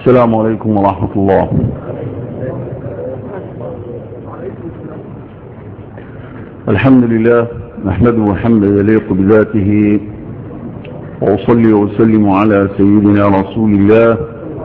السلام عليكم ورحمة الله الحمد لله نحمده حمدا يليق بذاته وأصلي وسلم على سيدنا رسول الله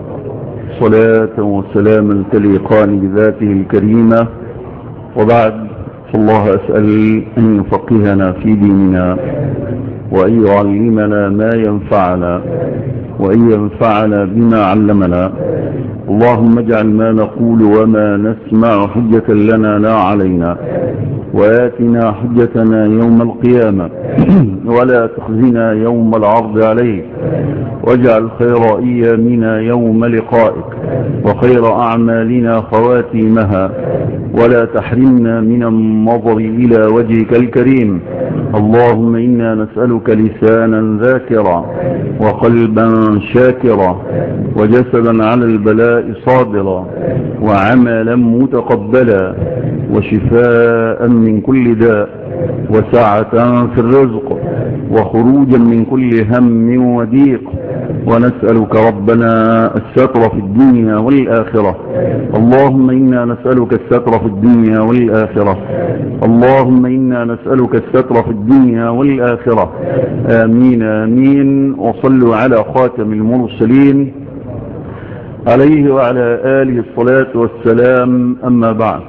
صلاة وسلاما تليقان بذاته الكريمة وبعد فالله أسأل أن يفقهنا في ديننا وأن يعلمنا ما ينفعنا وأن ينفعنا بما علمنا اللهم اجعل ما نقول وما نسمع حجة لنا لا علينا وآتنا حجتنا يوم القيامة ولا تخزنا يوم العرض عليك واجعل خير أيامنا يوم لقائك وخير أعمالنا خواتيمها ولا تحرمنا من النظر إلى وجهك الكريم اللهم إنا نسألك لسانا ذاكرا وقلبا شاكرا وجسدا على البلاء صابرا وعملا متقبلا وشفاء من كل داء وسعة في الرزق وخروجا من كل هم وضيق ونسألك ربنا الستر في الدنيا والآخرة اللهم إنا نسألك الستر في الدنيا والآخرة اللهم إنا نسألك الستر في الدنيا والآخرة آمين آمين وصلوا على خاتم المرسلين عليه وعلى آله الصلاة والسلام أما بعد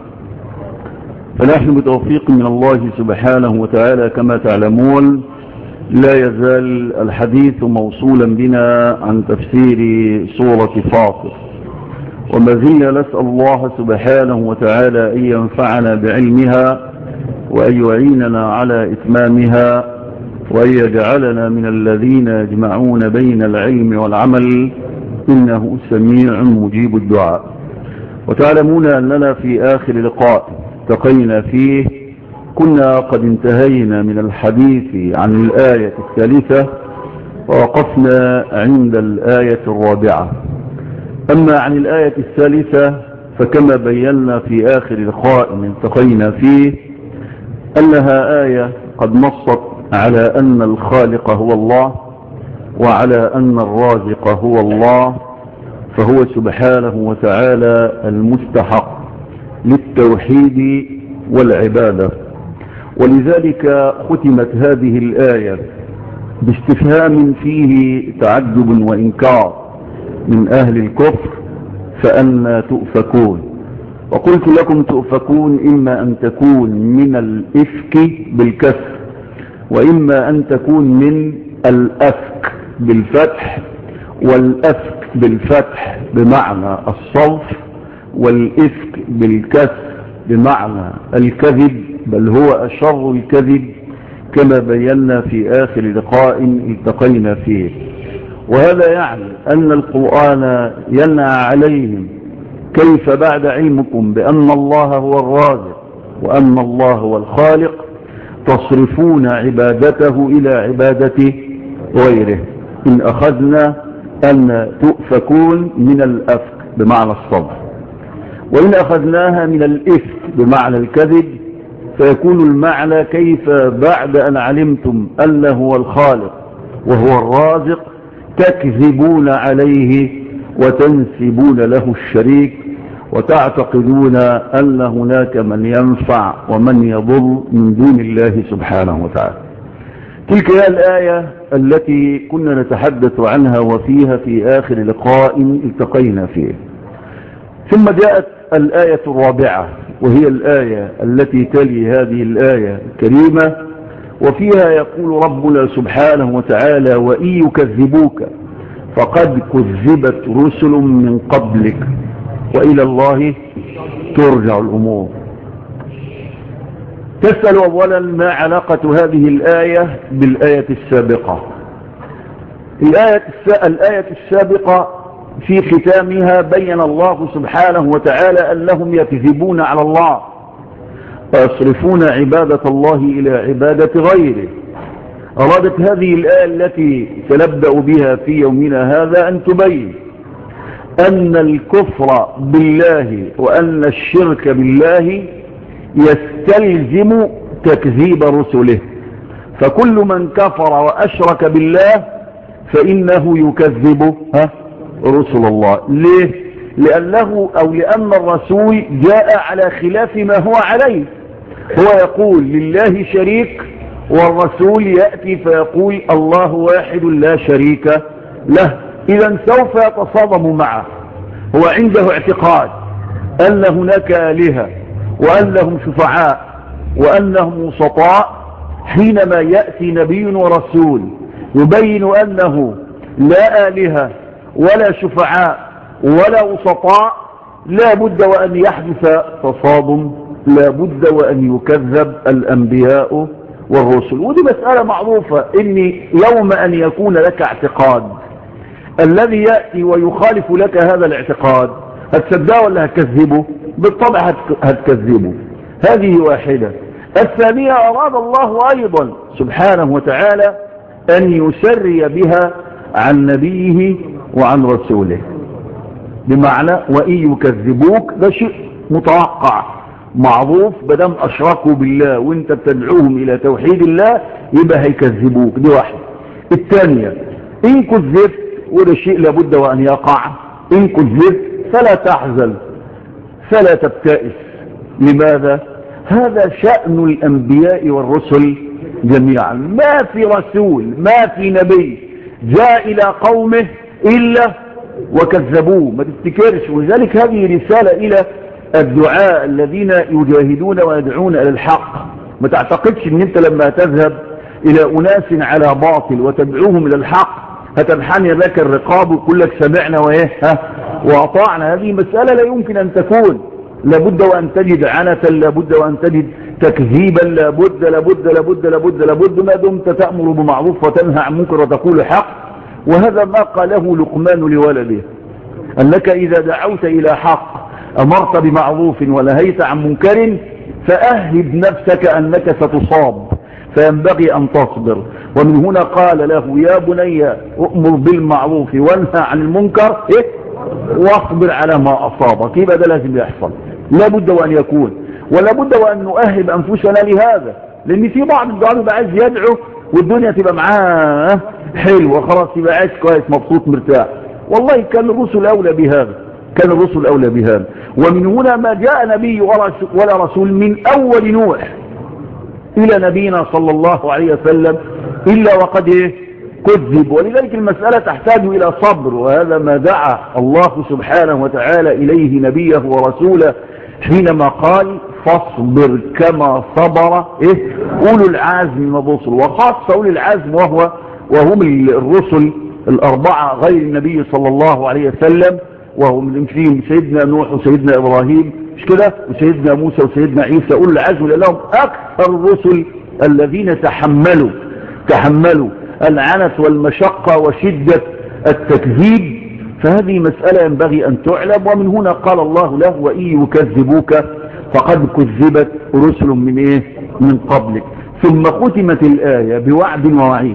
فنحن بتوفيق من الله سبحانه وتعالى كما تعلمون لا يزال الحديث موصولا بنا عن تفسير سورة فاطر وما زلنا نسأل الله سبحانه وتعالى أن ينفعنا بعلمها وأن يعيننا على إتمامها وأن يجعلنا من الذين يجمعون بين العلم والعمل إنه سميع مجيب الدعاء وتعلمون أننا في آخر لقاء التقينا فيه كنا قد انتهينا من الحديث عن الآية الثالثة ووقفنا عند الآية الرابعة أما عن الآية الثالثة فكما بينا في آخر لقاء التقينا فيه أنها آية قد نصت على أن الخالق هو الله وعلى أن الرازق هو الله فهو سبحانه وتعالى المستحق للتوحيد والعبادة ولذلك ختمت هذه الآية باستفهام فيه تعجب وإنكار من أهل الكفر فأنا تؤفكون وقلت لكم تؤفكون إما أن تكون من الإفك بالكسر وإما أن تكون من الأفك بالفتح والأفك بالفتح بمعنى الصوف والإفك بالكسر بمعنى الكذب بل هو أشر الكذب كما بينا في آخر لقاء التقينا فيه وهذا يعني أن القرآن ينعى عليهم كيف بعد علمكم بأن الله هو الرازق وأن الله هو الخالق تصرفون عبادته إلى عبادة غيره إن أخذنا أن تؤفكون من الأفك بمعنى الصبر وإن أخذناها من الإفك بمعنى الكذب فيكون المعنى كيف بعد أن علمتم أنه هو الخالق وهو الرازق تكذبون عليه وتنسبون له الشريك وتعتقدون أن هناك من ينفع ومن يضر من دون الله سبحانه وتعالى تلك هي الآية التي كنا نتحدث عنها وفيها في آخر لقاء التقينا فيه ثم جاءت الآية الرابعة وهي الآية التي تلي هذه الآية الكريمة وفيها يقول ربنا سبحانه وتعالى وإن يكذبوك فقد كذبت رسل من قبلك وإلى الله ترجع الأمور تسأل أولا ما علاقة هذه الآية بالآية السابقة الآية, الآية السابقة في ختامها بين الله سبحانه وتعالى أنهم يكذبون على الله ويصرفون عبادة الله إلى عبادة غيره أرادت هذه الآية التي سنبدأ بها في يومنا هذا أن تبين أن الكفر بالله وأن الشرك بالله يستلزم تكذيب رسله فكل من كفر وأشرك بالله فإنه يكذب ها رسل الله ليه لأنه أو لأن الرسول جاء على خلاف ما هو عليه هو يقول لله شريك والرسول يأتي فيقول الله واحد لا شريك له إذا سوف يتصادم معه هو عنده اعتقاد أن هناك آلهة وأن لهم شفعاء وأنهم وسطاء حينما يأتي نبي ورسول يبين أنه لا آلهة ولا شفعاء ولا وسطاء لا بد وأن يحدث تصادم لا بد وأن يكذب الأنبياء والرسل ودي مسألة معروفة إن يوم أن يكون لك اعتقاد الذي يأتي ويخالف لك هذا الاعتقاد هتصدقه ولا هتكذبه بالطبع هتكذبه هذه واحدة الثانية أراد الله أيضا سبحانه وتعالى أن يسري بها عن نبيه وعن رسوله بمعنى وإن يكذبوك ده شيء متوقع معروف بدم أشركوا بالله وانت بتدعوهم إلى توحيد الله يبقى هيكذبوك دي واحدة الثانية إن كذبت وده شيء لابد وأن يقع إن كذبت فلا تحزن فلا تبتئس لماذا هذا شأن الأنبياء والرسل جميعا ما في رسول ما في نبي جاء إلى قومه إلا وكذبوه ما تفتكرش ولذلك هذه رسالة إلى الدعاء الذين يجاهدون ويدعون إلى الحق ما تعتقدش ان انت لما تذهب الى اناس على باطل وتدعوهم الى الحق هتنحني ذاك الرقاب ويقول لك سمعنا وايه ها واطعنا هذه مسألة لا يمكن ان تكون لابد وان تجد عنة لابد وان تجد تكذيبا لابد لابد لابد لابد لابد ما دمت تأمر بمعروف وتنهى عن منكر وتقول حق وهذا ما قاله لقمان لولده أنك إذا دعوت إلى حق أمرت بمعروف ونهيت عن منكر فأهب نفسك أنك ستصاب فينبغي أن تصبر ومن هنا قال له يا بني أؤمر بالمعروف وانهى عن المنكر إيه؟ واصبر على ما أصابك يبقى ده لازم يحصل لا بد وأن يكون ولا بد وأن نؤهب أنفسنا لهذا لأن في بعض الدعاء بيبقى عايز يدعو والدنيا تبقى معاه حلوة خلاص يبقى عايش كويس مبسوط مرتاح والله كان الرسل أولى بهذا كان الرسل أولى بهذا ومن هنا ما جاء نبي ولا رسول من أول نوح إلى نبينا صلى الله عليه وسلم إلا وقد إيه كذب ولذلك المسألة تحتاج إلى صبر وهذا ما دعا الله سبحانه وتعالى إليه نبيه ورسوله حينما قال فاصبر كما صبر إيه أولو العزم من الرسل وخاصة أولي العزم وهو وهم الرسل الأربعة غير النبي صلى الله عليه وسلم وهم فيهم سيدنا نوح وسيدنا إبراهيم مش كده وسيدنا موسى وسيدنا عيسى أولو العزم لأنهم أكثر الرسل الذين تحملوا تحملوا العنت والمشقة وشدة التكذيب فهذه مسألة ينبغي أن تعلم ومن هنا قال الله له وإن يكذبوك فقد كذبت رسل من إيه من قبلك ثم ختمت الآية بوعد ووعيد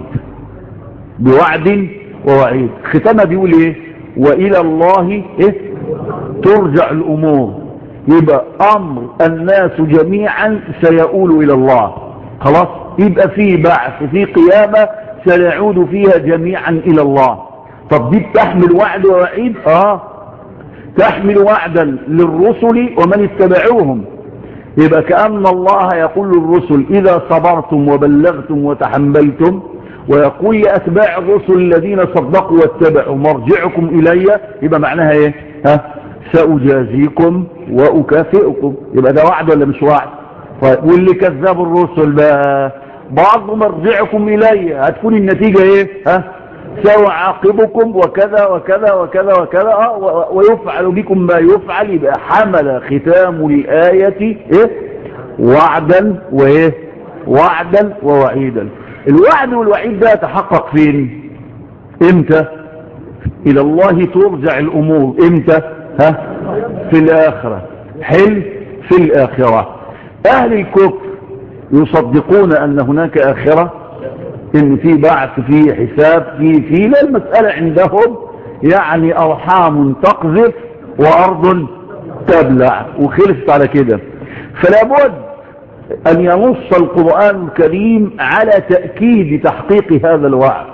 بوعد ووعيد ختمها بيقول إيه وإلى الله إيه ترجع الأمور يبقى أمر الناس جميعا سيؤول إلى الله خلاص يبقى في بعث في قيامة سنعود فيها جميعا إلى الله طب دي بتحمل وعد ووعيد آه تحمل وعدا للرسل ومن اتبعوهم يبقى كأن الله يقول للرسل إذا صبرتم وبلغتم وتحملتم ويقول لأتباع الرسل الذين صدقوا واتبعوا مرجعكم إلي يبقى معناها ايه ها سأجازيكم وأكافئكم يبقى ده وعد ولا مش وعد طيب واللي كذب الرسل بقى بعض مرجعكم إلي هتكون النتيجة ايه ها سأعاقبكم وكذا وكذا وكذا وكذا آه ويفعل بكم ما يفعل يبقى حمل ختام الآية ايه وعدا وايه وعدا ووعيدا الوعد والوعيد ده يتحقق فين امتى الى الله ترجع الامور امتى ها في الاخرة حل في الاخرة اهل الكفر يصدقون ان هناك اخرة ان في بعث في حساب في في لا المسألة عندهم يعني ارحام تقذف وارض تبلع وخلصت على كده فلا بد أن ينص القرآن الكريم على تأكيد تحقيق هذا الوعد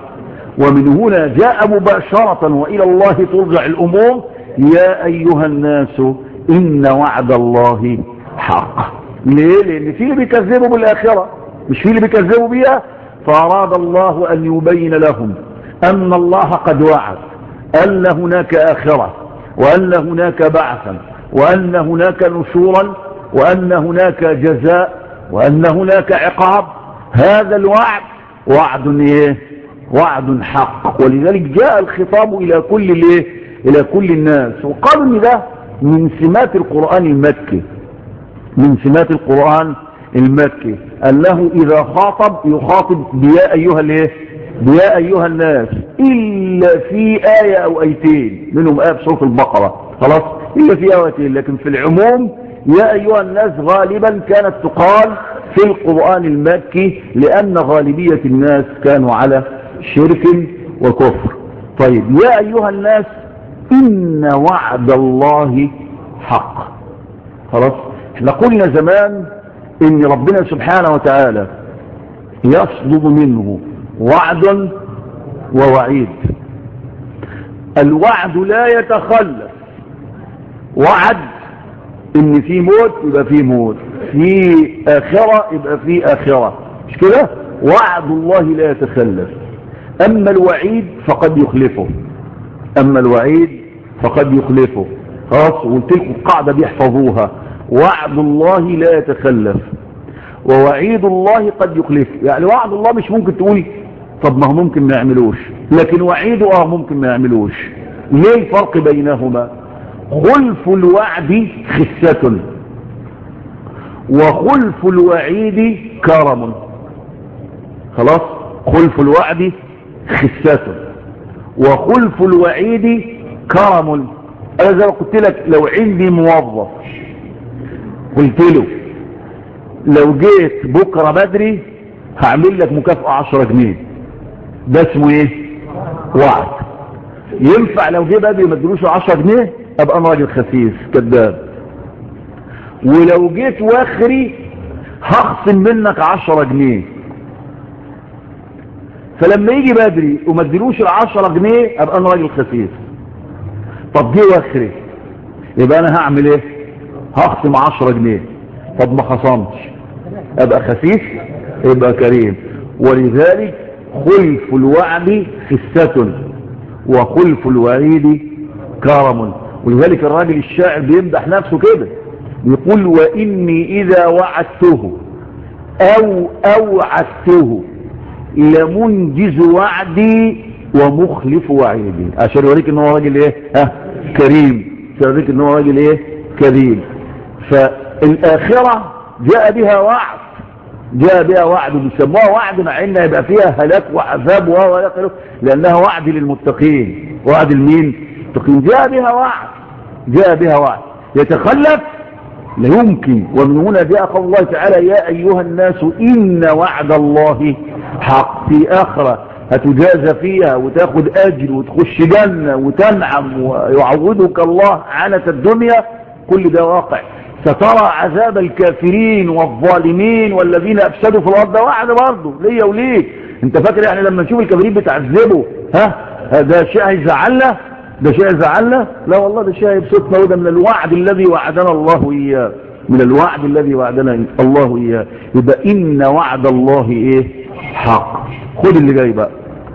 ومن هنا جاء مباشرة وإلى الله ترجع الأمور يا أيها الناس إن وعد الله حق ليه لأن في اللي بيكذبوا بالآخرة مش في اللي بيكذبوا بيها فأراد الله أن يبين لهم أن الله قد وعد أن هناك آخرة وأن هناك بعثا وأن هناك نشورا وأن هناك جزاء وأن هناك عقاب هذا الوعد وعد ايه وعد حق ولذلك جاء الخطاب إلى كل الايه إلى كل الناس وقالوا ان ده من سمات القرآن المكي من سمات القرآن المكي أنه إذا خاطب يخاطب بيا أيها الايه بيا أيها الناس إلا في آية أو آيتين منهم آية بسورة البقرة خلاص إلا في آية آيتين لكن في العموم يا أيها الناس غالبا كانت تقال في القرآن المكي لأن غالبية الناس كانوا على شرك وكفر طيب يا أيها الناس إن وعد الله حق خلاص احنا قلنا زمان ان ربنا سبحانه وتعالى يصدر منه وعد ووعيد الوعد لا يتخلف وعد ان في موت يبقى في موت في اخرة يبقى في اخرة مش كده وعد الله لا يتخلف اما الوعيد فقد يخلفه اما الوعيد فقد يخلفه خلاص قلت لكم القاعدة دي احفظوها وعد الله لا يتخلف ووعيد الله قد يخلفه يعني وعد الله مش ممكن تقول طب ما هو ممكن ما يعملوش لكن وعيده اه ممكن ما يعملوش ليه الفرق بينهما خلف الوعد خسة وخلف الوعيد كرم خلاص خلف الوعد خسة وخلف الوعيد كرم انا زي ما قلت لك لو عندي موظف قلت له لو جيت بكرة بدري هعمل لك مكافأة عشرة جنيه ده اسمه ايه وعد ينفع لو جه بدري ما ادلوش عشرة جنيه ابقى انا راجل خسيس كذاب ولو جيت واخري هخصم منك عشرة جنيه فلما يجي بدري وما ادلوش العشرة جنيه ابقى انا راجل خسيس طب جه واخري يبقى انا هعمل ايه هخصم عشرة جنيه طب ما خصمتش ابقى خسيس يبقى كريم ولذلك خلف الوعد خسة وخلف الوعيد كرم ولذلك الراجل الشاعر بيمدح نفسه كده يقول وإني إذا وعدته أو أوعدته لمنجز وعدي ومخلف وعيدي عشان يوريك ان هو راجل ايه ها كريم عشان يوريك ان هو راجل ايه كريم فالآخرة جاء بها وعد جاء بها وعد بيسموها وعد مع ان يبقى فيها هلاك وعذاب وهو لانها وعد للمتقين وعد المين المتقين جاء بها وعد جاء بها وعد يتخلف لا يمكن ومن هنا جاء قول الله تعالى يا ايها الناس ان وعد الله حق في اخره هتجازى فيها وتاخد اجر وتخش جنة وتنعم ويعوضك الله عنة الدنيا كل ده واقع سترى عذاب الكافرين والظالمين والذين افسدوا في الارض ده وعد برضه ليا وليك انت فاكر يعني لما نشوف الكافرين بتعذبوا ها ده شيء هيزعلنا ده شيء هيزعلنا لا والله ده شيء هيبسطنا وده من الوعد الذي وعدنا الله اياه من الوعد الذي وعدنا الله اياه يبقى ان وعد الله ايه حق خد اللي جاي بقى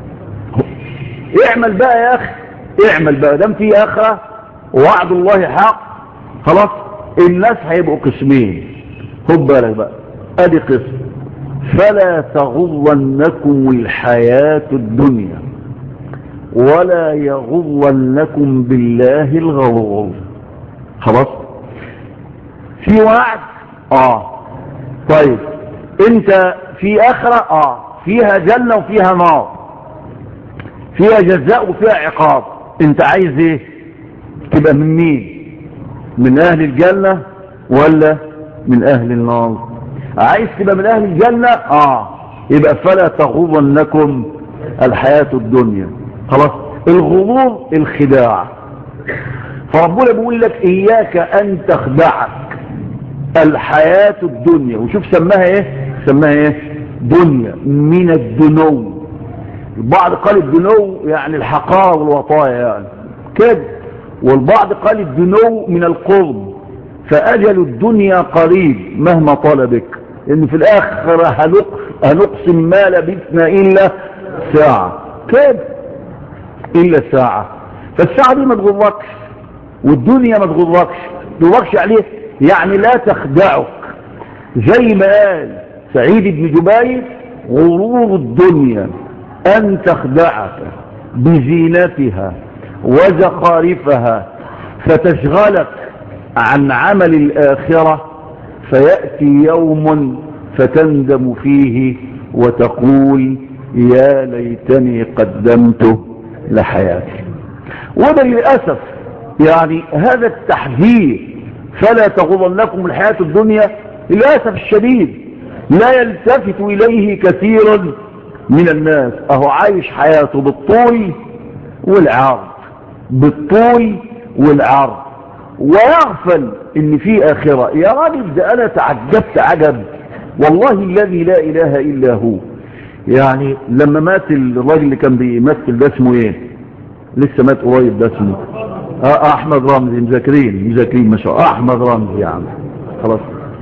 اعمل بقى يا اخي اعمل بقى دام في اخره وعد الله حق خلاص الناس هيبقوا قسمين خد بالك بقى ادي قسم فلا تغرنكم الحياة الدنيا ولا يغرنكم بالله الغرور خلاص في وعد اه طيب انت في اخرة اه فيها جنة وفيها نار فيها جزاء وفيها عقاب انت عايز ايه تبقى من مين من اهل الجنة ولا من اهل النار عايز تبقى من اهل الجنة اه يبقى فلا تغرنكم الحياة الدنيا خلاص الغرور الخداع فربنا بيقول لك اياك ان تخدعك الحياة الدنيا وشوف سماها ايه سماها ايه دنيا من الدنو البعض قال الدنو يعني الحقارة والوطايا يعني كده والبعض قال الدنو من القرب فأجل الدنيا قريب مهما طلبك إن في الآخر هنقسم ما لبثنا إلا ساعة كده إلا ساعة فالساعة دي ما تغركش والدنيا ما تغركش تغركش عليه يعني لا تخدعك زي ما قال سعيد بن جبير غرور الدنيا أن تخدعك بزينتها وزخارفها فتشغلك عن عمل الآخرة فيأتي يوم فتندم فيه وتقول يا ليتني قدمت لحياتي وده للأسف يعني هذا التحذير فلا تغضنكم الحياة الدنيا للأسف الشديد لا يلتفت إليه كثيرا من الناس أهو عايش حياته بالطول والعرض بالطول والعرض ويغفل ان في اخرة يا راجل ده انا تعجبت عجب والله الذي لا اله الا هو يعني لما مات الراجل اللي كان بيمثل ده اسمه ايه لسه مات قريب ده اسمه آه احمد رمزي مذاكرين مذاكرين ما شاء الله احمد رمزي يا عم خلاص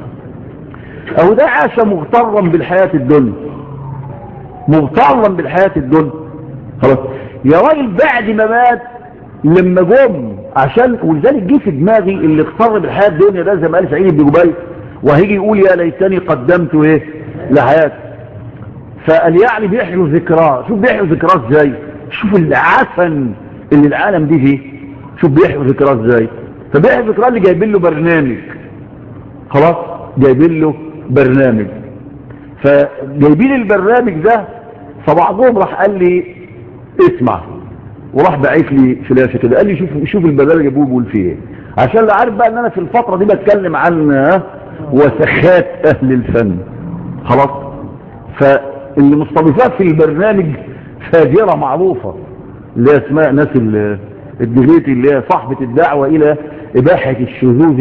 اهو ده عاش مغترا بالحياة الدنيا مغترا بالحياة الدنيا خلاص يا راجل بعد ما مات لما جم عشان ولذلك جه في دماغي اللي اغتر بالحياة الدنيا ده زي ما قال سعيد بن جبير وهيجي يقول يا ليتني قدمت ايه لحياتي فقال يعني بيحيوا ذكراه شوف بيحيوا ذكراه ازاي شوف العفن اللي العالم دي فيه شوف بيحيوا ذكراه ازاي فبيحيوا ذكراه اللي جايبين له برنامج خلاص جايبين له برنامج فجايبين البرنامج ده فبعضهم راح قال لي اسمع وراح باعت لي فلاشه كده قال لي شوف شوف البرنامج ابوه بيقول فيه ايه عشان اللي عارف بقى ان انا في الفتره دي بتكلم عن وسخات اهل الفن خلاص فاللي مستضيفات في البرنامج فاجره معروفه اللي هي اسماء ناس الدغيتي اللي هي صاحبه الدعوه الى اباحه الشذوذ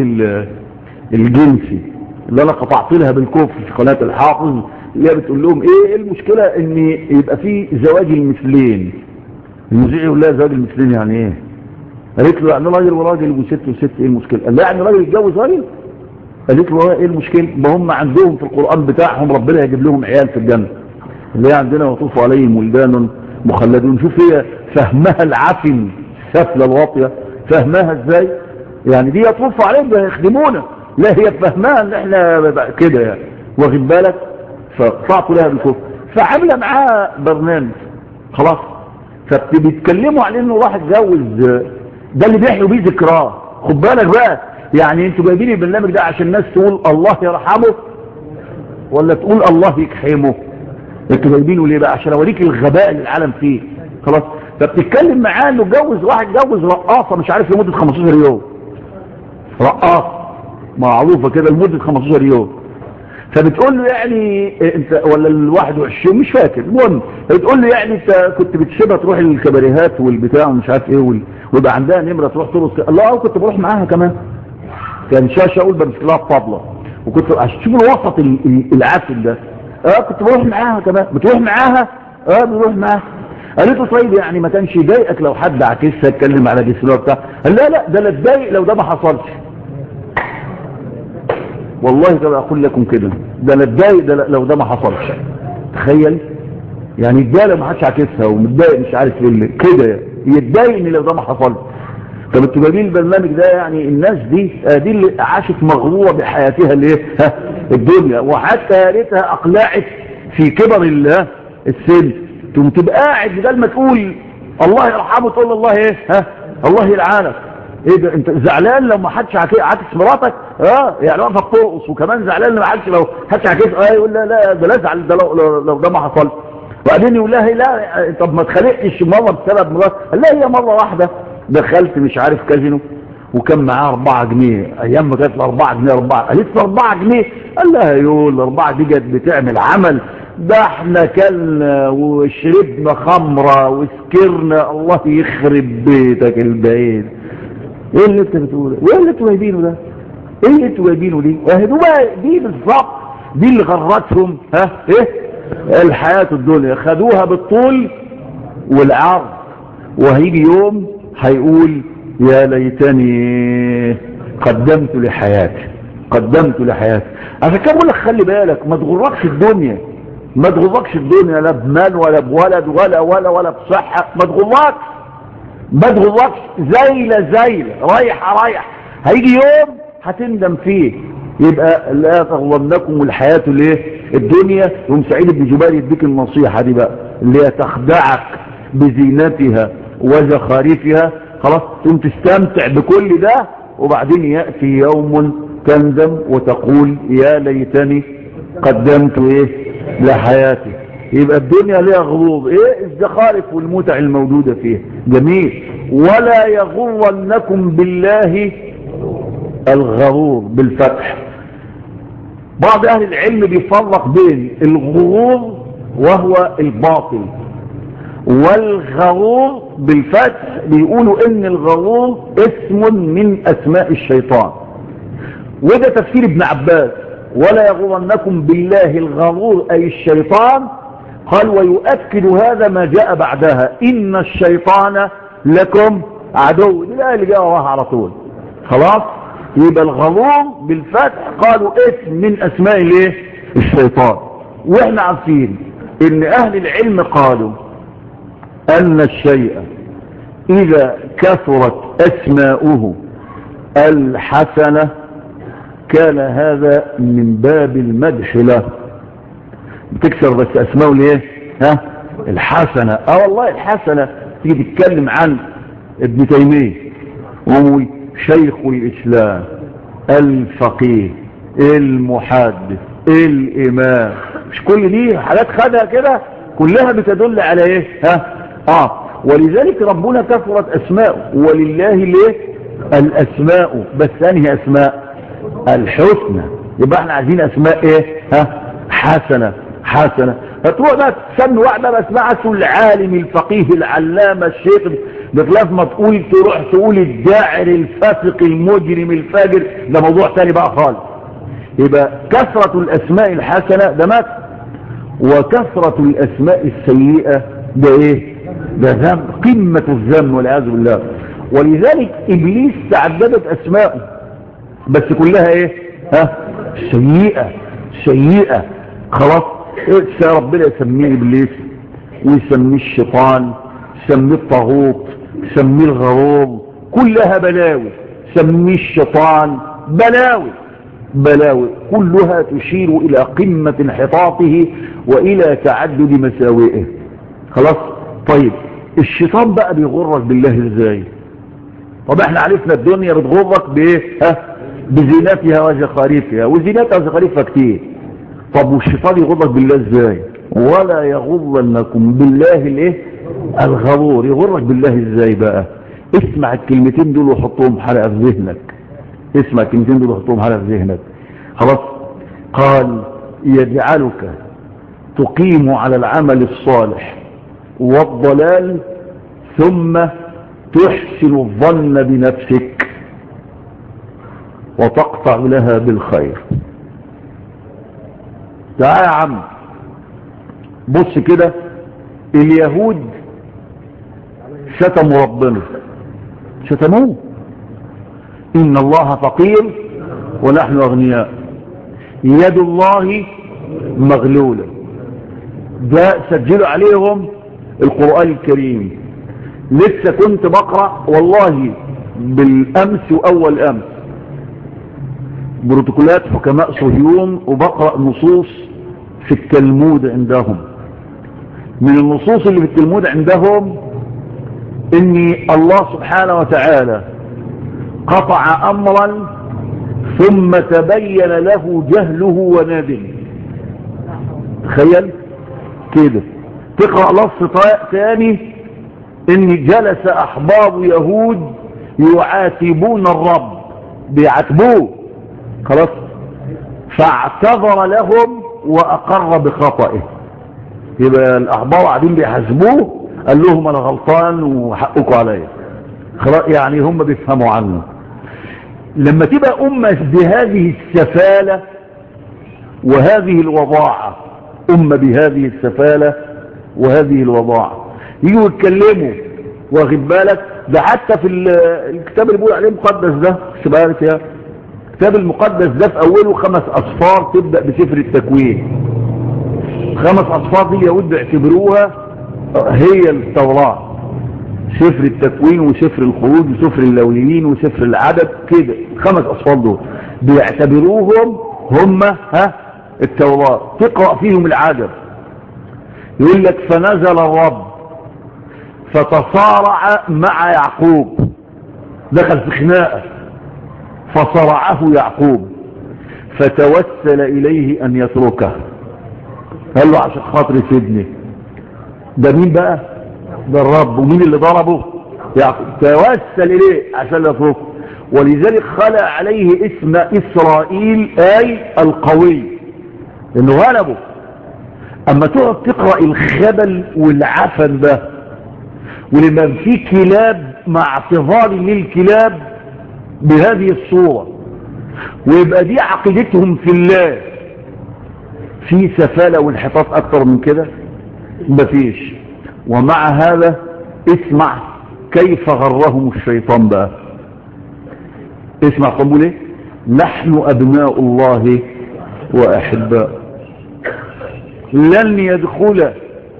الجنسي اللي انا قطعت لها بالكفر في قناه الحافظ اللي هي بتقول لهم ايه المشكله ان يبقى في زواج المثلين المذيع يقول لها زواج المثلين يعني ايه قالت له يعني راجل وراجل وست وست ايه المشكله قال لها يعني راجل يتجوز راجل قالت له ايه المشكله ما هم عندهم في القران بتاعهم ربنا يجيب لهم عيال في الجنه اللي هي عندنا وطوف عليهم ولدان مخلدون شوف هي فهمها العفن السفله الواطيه فهمها ازاي يعني دي يطوف عليهم ده يخدمونا لا هي فهمها ان احنا كده يعني واخد بالك فقطعت لها بالكفر فعامله معاها برنامج خلاص فبيتكلموا على انه راح اتجوز ده اللي بيحيوا بيه ذكراه خد بالك بقى يعني انتوا جايبين البرنامج ده عشان الناس تقول الله يرحمه ولا تقول الله يكحمه انتوا جايبينه ليه بقى عشان اوريك الغباء اللي العالم فيه خلاص فبتتكلم معاه انه اتجوز واحد اتجوز رقاصه مش عارف لمده 15 يوم رقاصه معروفه كده لمده 15 يوم فبتقول له يعني انت ولا ال 21 مش فاكر المهم بتقول له يعني انت كنت بتسيبها تروح الكباريهات والبتاع ومش عارف ايه وال... ويبقى عندها نمره تروح ترقص الله اه كنت بروح معاها كمان كان شاشه اقول بمسك لها الطبله وكنت عشان تشوف الوسط العافل ده اه كنت بروح معاها كمان بتروح معاها اه بروح معاها قالت له طيب يعني ما كانش يضايقك لو حد عكسها اتكلم على جسمها بتاع قال لا لا ده لا اتضايق لو ده ما حصلش والله كما اقول لكم كده ده انا اتضايق ده لو ده ما حصلش تخيل يعني يتضايق لو ما حدش عاكسها ومتضايق مش عارف ايه كده يتضايق ان لو ده ما حصلش طب انتوا جايبين البرنامج ده يعني الناس دي دي اللي عاشت مغروره بحياتها الايه الدنيا وحتى يا ريتها اقلعت في كبر السن تقوم تبقى قاعد بدل ما تقول الله يرحمه تقول الله ايه ها الله يلعنك ايه ده انت زعلان لو ما حدش عاكس مراتك اه يعني واقفه ترقص وكمان زعلان لو حدش لو حدش عاكس اه يقول لا لا ده لا ازعل ده لو, لو, لو ده ما حصل وبعدين يقول لها لا طب ما اتخانقتش مره بسبب مرات لا هي مره واحده دخلت مش عارف كازينو وكان معاه 4 جنيه ايام ما كانت 4 جنيه 4 قالت له 4 جنيه قال لها يقول 4 دي كانت بتعمل عمل ده احنا كلنا وشربنا خمره وسكرنا الله يخرب بيتك البعيد ايه اللي انت بتقوله وايه اللي انتوا جايبينه ده ايه اللي انتوا جايبينه دي اهدوا بقى دي بالظبط دي اللي غرتهم ها ايه الحياة الدنيا خدوها بالطول والعرض وهيجي يوم هيقول يا ليتني قدمت لحياتي قدمت لحياتي عشان كده بقول لك خلي بالك ما تغركش الدنيا ما تغركش الدنيا لا بمال ولا بولد ولا ولا ولا بصحة ما تغركش ما تغركش زيلة زيلة رايح رايح هيجي يوم هتندم فيه يبقى لا تغرنكم الحياة الايه الدنيا يوم سعيد بن جبال يديك النصيحة دي بقى اللي هي تخدعك بزينتها وزخارفها خلاص تقوم تستمتع بكل ده وبعدين يأتي يوم تندم وتقول يا ليتني قدمت ايه لحياتي يبقى الدنيا ليها غروض ايه الزخارف والمتع الموجودة فيها جميل ولا يغرنكم بالله الغرور بالفتح بعض اهل العلم بيفرق بين الغرور وهو الباطل والغرور بالفتح بيقولوا ان الغرور اسم من اسماء الشيطان وده تفسير ابن عباس ولا يغرنكم بالله الغرور اي الشيطان قال ويؤكد هذا ما جاء بعدها ان الشيطان لكم عدو دي الآية اللي جاء وراها على طول خلاص يبقى الغرور بالفتح قالوا اسم من اسماء الايه الشيطان واحنا عارفين ان اهل العلم قالوا ان الشيء اذا كثرت اسماؤه الحسنة كان هذا من باب المدح له بتكسر بس اسماؤه ليه ها الحسنة اه والله الحسنة تيجي تتكلم عن ابن تيمية وهو شيخ الاسلام الفقيه المحدث الامام مش كل دي حالات خدها كده كلها بتدل على ايه ها اه ولذلك ربنا كثرت اسماءه ولله ليه الاسماء بس انهي اسماء الحسنى يبقى احنا عايزين اسماء ايه ها حسنة حسنة فتروح بقى تسمي واحدة باسمها اسمه العالم الفقيه العلامة الشيخ بخلاف ما تقول تروح تقول الداعر الفاسق المجرم الفاجر ده موضوع تاني بقى خالص يبقى كثرة الاسماء الحسنة ده مات وكثرة الاسماء السيئة ده ايه ده ذنب قمة الذنب والعياذ بالله ولذلك ابليس تعددت اسماءه بس كلها ايه ها سيئة سيئة خلاص إيه ربنا يسميه ابليس ويسميه الشيطان يسميه الطاغوت يسميه الغرور كلها بلاوي سميه الشيطان بلاوي بلاوي كلها تشير الى قمة انحطاطه والى تعدد مساوئه خلاص طيب الشيطان بقى بيغرك بالله ازاي طب احنا عرفنا الدنيا بتغرك بايه ها بزينتها وزخارفها وزينتها وزخارفها كتير طب والشيطان يغرك بالله ازاي ولا يغرنكم بالله الايه الغرور يغرك بالله ازاي بقى اسمع الكلمتين دول وحطهم حلقة في ذهنك اسمع الكلمتين دول وحطهم حلقة في ذهنك خلاص قال يجعلك تقيم على العمل الصالح والضلال ثم تحسن الظن بنفسك وتقطع لها بالخير تعال يا عم بص كده اليهود شتموا ربنا شتموه ان الله فقير ونحن اغنياء يد الله مغلولة ده سجلوا عليهم القرآن الكريم لسه كنت بقرأ والله بالامس واول امس بروتوكولات حكماء صهيون وبقرأ نصوص في التلمود عندهم من النصوص اللي في التلمود عندهم ان الله سبحانه وتعالى قطع امرا ثم تبين له جهله وندم تخيل كده تقرأ لص ثاني ان جلس احباب يهود يعاتبون الرب بيعاتبوه خلاص فاعتذر لهم واقر بخطئه يبقى الاحبار قاعدين بيحاسبوه قال لهم انا غلطان وحقكم عليا خلاص يعني هم بيفهموا عنه لما تبقى امه بهذه السفاله وهذه الوضاعه امه بهذه السفاله وهذه الوضاعه يجوا يتكلموا واخد بالك ده حتى في الكتاب اللي بيقول عليه مقدس ده سبحانه يا الكتاب المقدس ده في اوله خمس اصفار تبدأ بسفر التكوين خمس اصفار دي اليهود بيعتبروها هي التوراة سفر التكوين وسفر الخروج وسفر اللويين وسفر العدد كده خمس اصفار دول بيعتبروهم هم ها التوراة تقرأ فيهم العجب يقول لك فنزل الرب فتصارع مع يعقوب دخل في خناقه فصرعه يعقوب فتوسل إليه أن يتركه قال له عشان خاطر سيدني ده مين بقى ده الرب ومين اللي ضربه يعقوب توسل إليه عشان يتركه ولذلك خلق عليه اسم إسرائيل أي القوي لأنه غلبه أما تقعد تقرأ الخبل والعفن ده ولما في كلاب مع اعتذار للكلاب بهذه الصورة ويبقى دي عقيدتهم في الله في سفالة وانحطاط اكتر من كده مفيش ومع هذا اسمع كيف غرهم الشيطان بقى اسمع قبول ايه نحن ابناء الله واحباء لن يدخل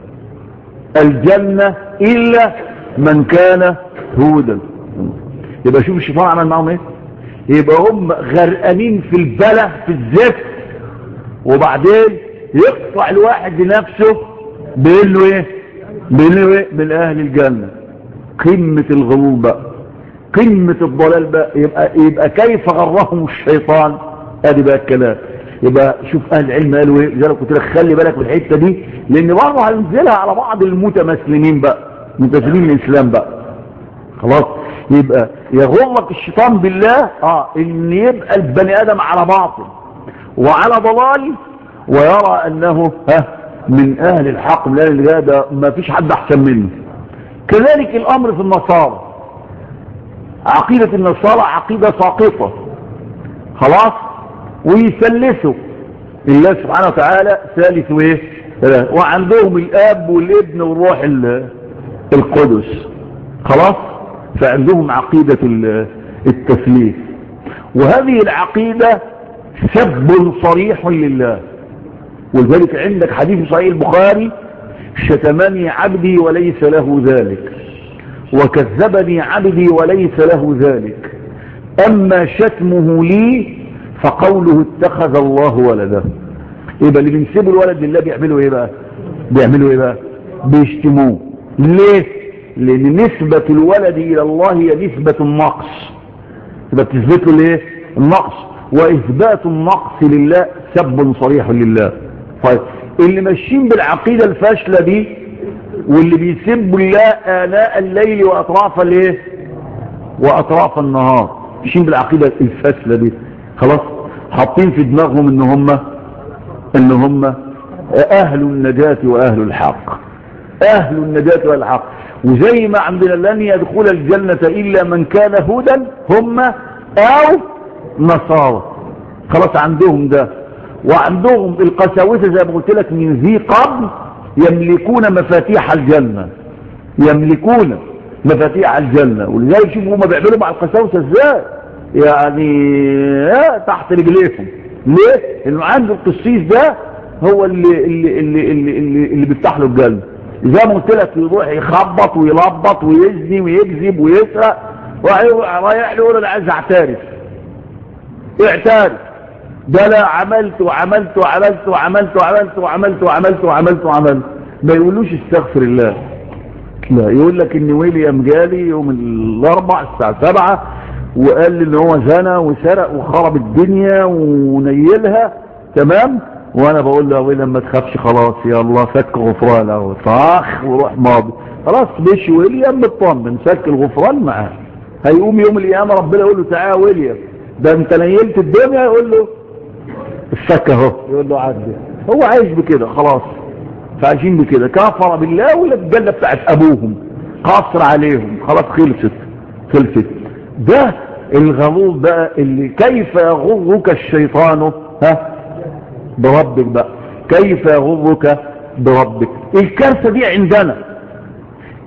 الجنة الا من كان هودا يبقى شوف الشيطان عمل معهم ايه يبقى هم غرقانين في البلة في الزفت وبعدين يقطع الواحد لنفسه بيقول له ايه بيقول له ايه من اهل الجنة قمة الغلول بقى قمة الضلال بقى يبقى, يبقى كيف غرهم الشيطان ادي بقى الكلام يبقى شوف اهل العلم قالوا ايه زي ما قلت لك خلي بالك من الحته دي لان برضه هننزلها على بعض المتمسلمين بقى متمسلمين الاسلام بقى خلاص يبقى يغرك الشيطان بالله اه ان يبقى البني ادم على باطل وعلى ضلال ويرى انه ها من اهل الحق من اهل الهدى ما فيش حد احسن منه كذلك الامر في النصارى عقيدة النصارى عقيدة ساقطة خلاص ويسلسوا الله سبحانه وتعالى ثالث ايه وعندهم الاب والابن والروح القدس خلاص فعندهم عقيدة التثليث وهذه العقيدة سب صريح لله ولذلك عندك حديث صحيح البخاري شتمني عبدي وليس له ذلك وكذبني عبدي وليس له ذلك أما شتمه لي فقوله اتخذ الله ولده يبقى اللي بينسبوا الولد لله بيعملوا ايه بقى بيعملوا ايه بقى بيشتموه ليه لان نسبة الولد الى الله هي نسبة النقص يبقى بتثبت له ليه النقص واثبات النقص لله سب صريح لله طيب اللي ماشيين بالعقيدة الفاشلة دي واللي بيسبوا الله آلاء الليل وأطراف الايه وأطراف النهار ماشيين بالعقيدة الفاشلة دي خلاص حاطين في دماغهم ان هم ان هم اهل النجاة واهل الحق اهل النجاة واهل الحق وزي ما عندنا لن يدخل الجنة الا من كان هودا هم او نصارى خلاص عندهم ده وعندهم القساوسة زي ما قلت لك من ذي قبل يملكون مفاتيح الجنة يملكون مفاتيح الجنة ولذلك شوفوا هم بيعملوا مع القساوسة ازاي يعني تحت رجليهم ليه انه عنده القسيس ده هو اللي اللي اللي اللي, اللي, اللي بيفتح له الجنة زي ما قلت لك يروح يخبط ويلبط ويزني ويكذب ويسرق رايح له يقول انا عايز اعترف اعترف ده لا عملت وعملت وعملت وعملت وعملت وعملت وعملت وعملت وعملت ما يقولوش استغفر الله لا يقول لك ان ويليام جالي يوم الاربع الساعة سبعة وقال لي ان هو زنى وسرق وخرب الدنيا ونيلها تمام وانا بقول له يا ويليام ما تخافش خلاص يا الله فك غفران طاخ وروح ماضي خلاص مشي ويليام مطمن فك الغفران معاه هيقوم يوم القيامه ربنا يقول له تعالى يا ويليام ده انت نيلت الدنيا يقول له الفك اهو يقول له عدي هو عايش بكده خلاص فعايشين بكده كفر بالله ولا الجنه بتاعت ابوهم قاصر عليهم خلاص خلصت خلصت ده الغلول بقى اللي كيف يغرك الشيطان ها بربك بقى كيف يغرك بربك الكارثه دي عندنا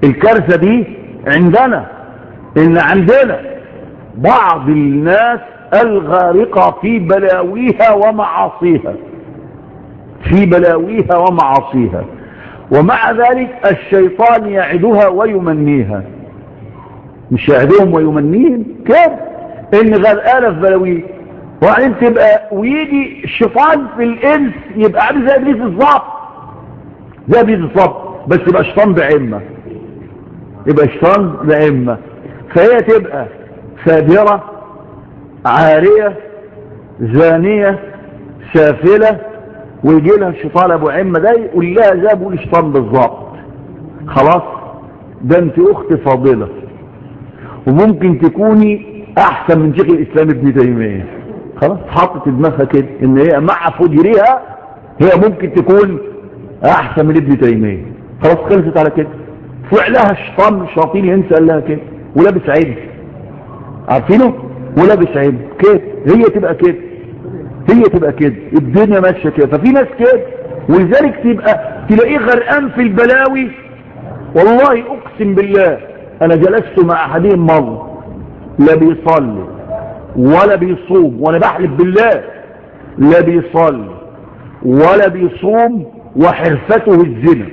الكارثة دي عندنا ان عندنا بعض الناس الغارقة في بلاويها ومعاصيها في بلاويها ومعاصيها ومع ذلك الشيطان يعدها ويمنيها مش يعدهم ويمنيهم كيف ان غرقانه في بلاويه وبعدين تبقى ويجي الشيطان في الانس يبقى عامل زي ابليس بالظبط زي ابليس بالظبط بس يبقى شيطان بعمه يبقى شيطان بعمه فهي تبقى فاجره عاريه زانيه سافله ويجي لها الشيطان ابو عمه ده يقول لها زي ابو الشيطان بالظبط خلاص ده انت اخت فاضله وممكن تكوني احسن من شيخ الاسلام ابن تيميه خلاص حطت دماغها كده ان هي مع فجرها هي ممكن تكون احسن من ابن تيميه خلاص خلصت على كده فعلها الشيطان الشياطين ينسى قال لها كده ولابس عيب عارفينه ولابس عيب كده هي تبقى كده هي تبقى كده الدنيا ماشيه كده ففي ناس كده ولذلك تبقى تلاقيه غرقان في البلاوي والله اقسم بالله انا جلست مع احدهم مره لا بيصلي ولا بيصوم وانا بحلف بالله لا بيصلي ولا بيصوم وحرفته الزنا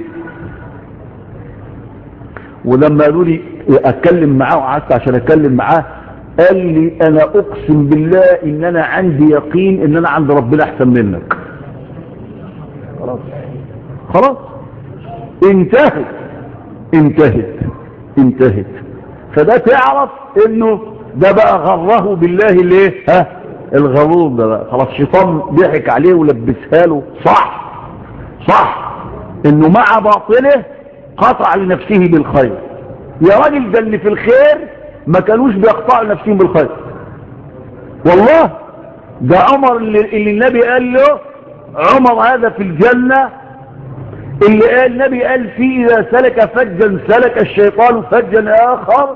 ولما قالوا لي اتكلم معاه وقعدت عشان اتكلم معاه قال لي انا اقسم بالله ان انا عندي يقين ان انا عند ربنا احسن منك خلاص خلاص انتهت انتهت انتهت فده تعرف انه ده بقى غره بالله الايه ها الغرور ده بقى خلاص الشيطان ضحك عليه ولبسها له صح صح انه مع باطله قطع لنفسه بالخير يا راجل ده اللي في الخير ما كانوش بيقطعوا نفسهم بالخير والله ده عمر اللي, اللي النبي قال له عمر هذا في الجنة اللي قال النبي قال فيه إذا سلك فجا سلك الشيطان فجا آخر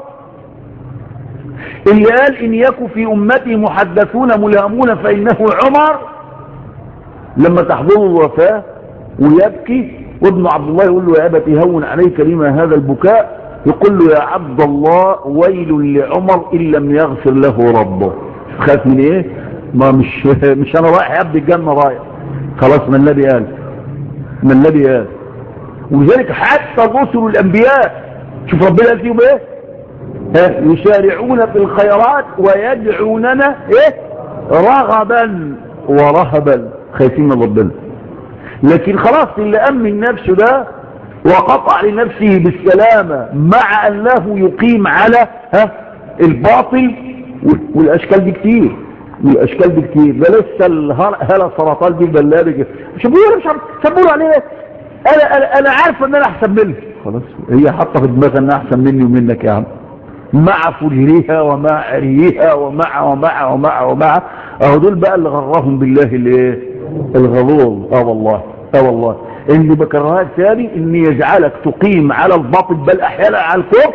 اللي قال إن يكن في أمتي محدثون ملامون فإنه عمر لما تحضره الوفاة ويبكي وابن عبد الله يقول له يا أبتي هون عليك لما هذا البكاء يقول له يا عبد الله ويل لعمر إن لم يغفر له ربه خاف من ايه ما مش مش انا رايح يبدي الجنة رايح خلاص ما النبي قال ما النبي قال ولذلك حتى الرسل والانبياء شوف ربنا قال فيهم ايه ها يسارعون في الخيرات ويدعوننا ايه رغبا ورهبا خايفين من ربنا لكن خلاص اللي امن نفسه ده وقطع لنفسه بالسلامة مع انه يقيم على ها الباطل والاشكال دي كتير والاشكال دي كتير ده لسه الهلا سرطان دي البلابه كده مش بيقولوا مش بيقولوا عليه انا انا انا عارفه ان انا احسن منه خلاص هي حاطه في دماغها انها احسن مني ومنك يا عم مع فجرها ومع عريها ومع ومع ومع ومع اهو دول بقى اللي غرهم بالله الايه الغرور اه والله اه والله اللي بكرهها ثاني ان يجعلك تقيم على الباطل بل احيانا على الكفر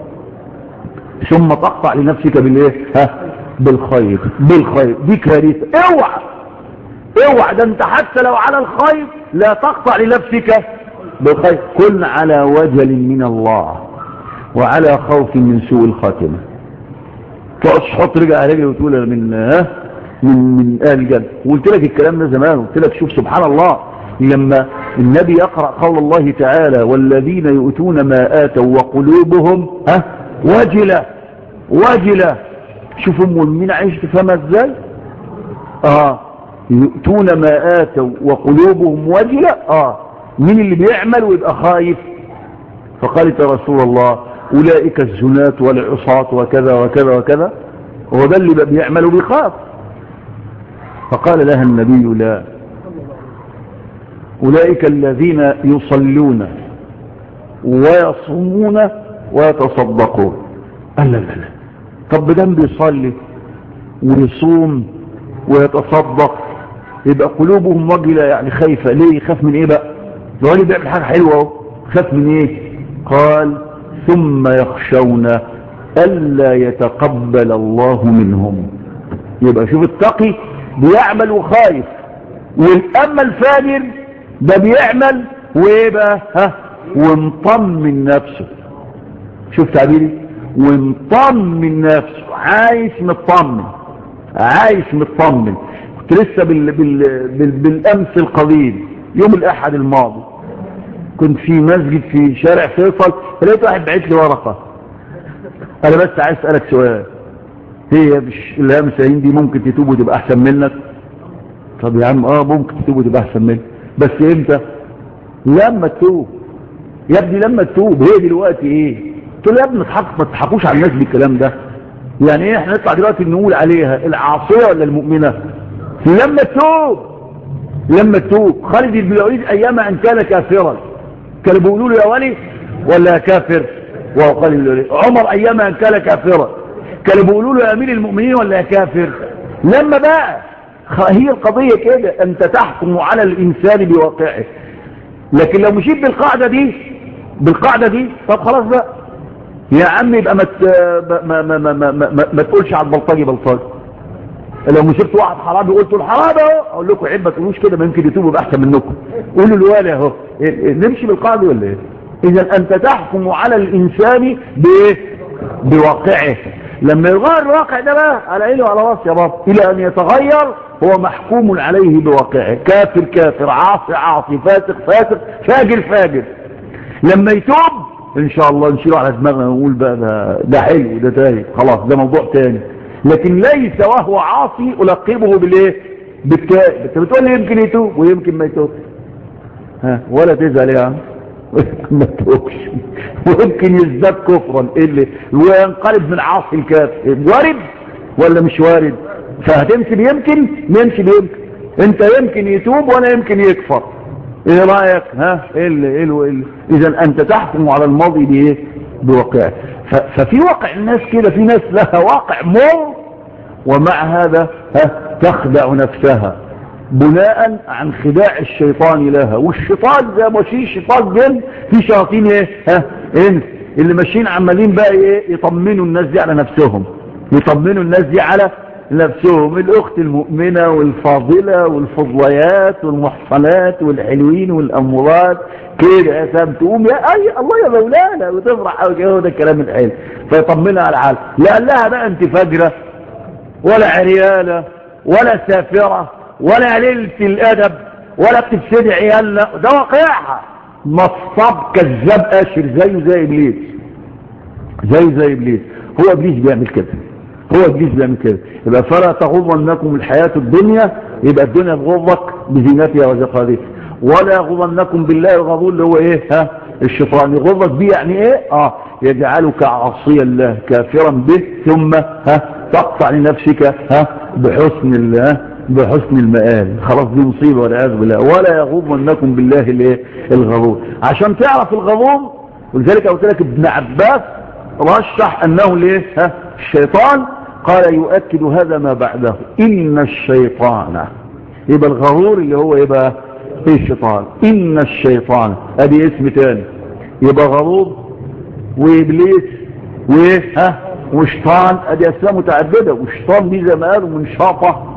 ثم تقطع لنفسك بالايه ها بالخير بالخير دي كارثه اوعى اوعى ده انت حتى لو على الخير لا تقطع لنفسك بالخير كن على وجل من الله وعلى خوف من سوء الخاتمه تقعد تحط رجع رجل وتقول من ها من من اهل الجنه وقلت لك الكلام ده زمان قلت لك شوف سبحان الله لما النبي يقرأ قول الله تعالى والذين يؤتون ما آتوا وقلوبهم ها وجلة وجلة شوفوا ام المؤمنين عايش تفهمها ازاي اه يؤتون ما آتوا وقلوبهم وجلة اه مين اللي بيعمل ويبقى خايف فقالت يا رسول الله أولئك الزنات والعصاة وكذا وكذا وكذا هو ده اللي بيعمل وبيخاف فقال لها النبي لا أولئك الذين يصلون ويصومون ويتصدقون قال لا لا لا طب بدم بيصلي ويصوم ويتصدق يبقى قلوبهم وجلة يعني خايفة ليه يخاف من ايه بقى ده راجل بيعمل حاجة حلوة اهو خاف من ايه قال ثم يخشون ألا يتقبل الله منهم يبقى شوف التقي بيعمل وخايف والأما الفاجر ده بيعمل وايه بقى ها ومطمن نفسه شوف تعبيري ومطمن نفسه عايش مطمن عايش مطمن كنت لسه بال بال بال بالامس القديم يوم الاحد الماضي كنت في مسجد في شارع فيصل لقيت واحد بعت لي ورقه انا بس عايز اسالك سؤال هي مش الهام سعيد دي ممكن تتوب وتبقى احسن منك طب يا عم اه ممكن تتوب وتبقى احسن منك بس امتى لما تتوب يا ابني لما تتوب هي دلوقتي ايه قلت له يا ابني ما تضحكوش على الناس بالكلام ده يعني ايه احنا نطلع دلوقتي نقول عليها العاصيه ولا المؤمنه لما تتوب لما تتوب خالد بن الوليد ايام ان كان كافرا كانوا بيقولوا له يا ولي ولا يا كافر وهو خالد بن الوليد عمر ايام ان كان كافرا كانوا بيقولوا له يا امير المؤمنين ولا يا كافر لما بقى هي القضيه كده انت تحكم على الانسان بواقعه لكن لو مشيت بالقاعده دي بالقاعده دي طب خلاص بقى يا عم يبقى ما ما ما ما ما, ما, ما تقولش على البلطجي بلطجي لو مسكت واحد حرامي قلت له حرام اهو اقول لكم عيب ما تقولوش كده ما يمكن يتوبوا يبقى احسن منكم قولوا الوالي اهو نمشي بالقاعده ولا ايه اذا انت تحكم على الانسان بايه بواقعه لما يغير الواقع ده بقى على عيني وعلى راسي يا بابا الى ان يتغير هو محكوم عليه بواقعه كافر كافر عاصي عاصي فاسق فاسق فاجر فاجر لما يتوب ان شاء الله نشيله على دماغنا ونقول بقى ده, ده حلو ده تايه خلاص ده موضوع تاني لكن ليس وهو عاصي ألقبه بالايه بالتائب انت بتقول لي يمكن يتوب ويمكن ما يتوب ها ولا تزعل يا عم ما توبش ويمكن يزداد كفرا اللي وينقلب من عاصي الكافر وارد ولا مش وارد فهتمشي بيمكن نمشي بيمكن انت يمكن يتوب ولا يمكن يكفر ايه رايك ها ايه اللي ايه اللي اذا انت تحكم على الماضي بايه بواقعه ففي واقع الناس كده في ناس لها واقع مر ومع هذا ها تخدع نفسها بناء عن خداع الشيطان لها والشيطان زي ما في شيطان جن في شياطين ايه ها انس اللي ماشيين عمالين بقى ايه يطمنوا الناس دي على نفسهم يطمنوا الناس دي على نفسهم الاخت المؤمنة والفاضلة والفضليات والمحصنات والحلوين والامورات كده يا سام تقوم يا اي الله يا مولانا وتفرح قوي كده ده الكلام الحلو فيطمنها على العالم لا قال لها بقى انت فجرة ولا عريانة ولا سافرة ولا قليلة الادب ولا بتفسدي عيالنا ده واقعها نصاب كذاب اشر زيه زي ابليس زي زي ابليس هو ابليس بيعمل كده هو ابليس بيعمل كده يبقى فلا تغضنكم الحياة الدنيا يبقى الدنيا تغضك بزينتها وزخارفها ولا يغضنكم بالله الغضون اللي هو ايه ها الشيطان يغضك بيه يعني ايه اه يجعلك عاصيا الله كافرا به ثم ها تقطع لنفسك ها بحسن الله بحسن المآل خلاص دي مصيبة والعياذ بالله ولا يغضنكم بالله الايه الغضون عشان تعرف الغضون ولذلك قلت لك ابن عباس رشح انه ليه ها الشيطان قال يؤكد هذا ما بعده ان الشيطان يبقى الغرور اللي هو يبقى ايه الشيطان ان الشيطان ادي اسم تاني يبقى غرور وابليس وايه ها وشيطان ادي اسماء متعدده وشيطان دي زي ما قالوا من شاطه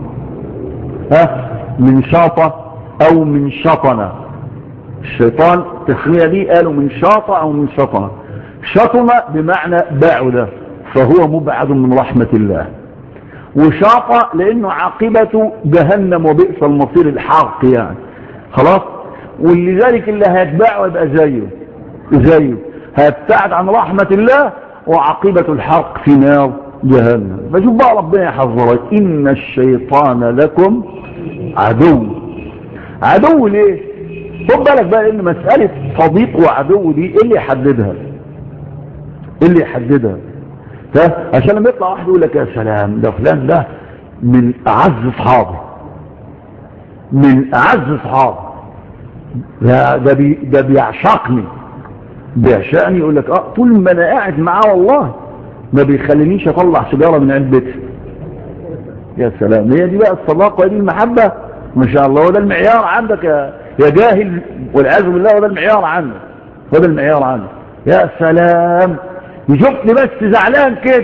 ها من شاطه او من شطنه الشيطان التسميه دي قالوا من شاطه او من شطنه شطنه بمعنى بعد فهو مبعد من رحمه الله وشاطه لانه عاقبته جهنم وبئس المصير الحق يعني خلاص ولذلك اللي هيتبعه يبقى زيه زيه هيبتعد عن رحمة الله وعقيبة الحق في نار جهنم فشوف بقى ربنا يحذرك إن الشيطان لكم عدو عدو ليه خد بالك بقى ان مسألة صديق وعدو دي ايه اللي يحددها ايه اللي يحددها عشان لما يطلع واحد يقول لك يا سلام ده فلان ده من اعز اصحابي من اعز اصحابي ده ده, بي ده بيعشقني بيعشقني يقول لك اه طول ما انا قاعد معاه والله ما بيخلينيش اطلع سيجاره من علبتي يا سلام هي دي بقى الصداقه ودي المحبه ما شاء الله وده المعيار عندك يا يا جاهل والعياذ بالله وده المعيار عندك وده المعيار عندك يا سلام يشوفني بس زعلان كده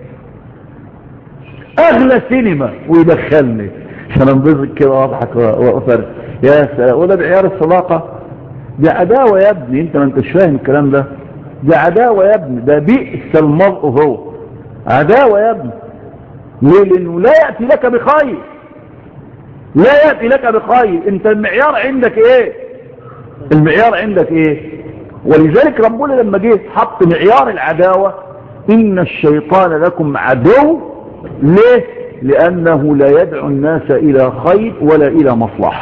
اغلى سينما ويدخلني عشان انبسط كده واضحك وافرق يا سلام وده بعيار الصداقه دي عداوه يا ابني انت ما انتش فاهم الكلام ده ده عداوة يا ابني ده بئس المرء هو عداوة يا ابني ليه لانه لا يأتي لك بخير لا يأتي لك بخير انت المعيار عندك ايه المعيار عندك ايه ولذلك ربنا لما جه حط معيار العداوة ان الشيطان لكم عدو ليه لانه لا يدعو الناس الى خير ولا الى مصلحة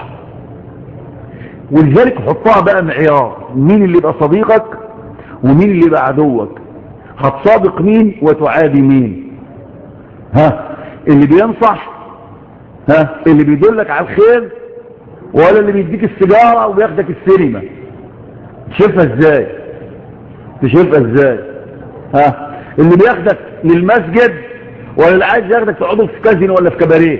ولذلك حطها بقى معيار مين اللي يبقى صديقك ومين اللي يبقى عدوك هتصادق مين وتعادي مين ها اللي بينصح ها اللي بيدلك على الخير ولا اللي بيديك السيجارة وبياخدك السينما تشوفها ازاي تشوفها ازاي ها اللي بياخدك للمسجد ولا اللي عايز ياخدك تقعدوا في كازينو ولا في كباريه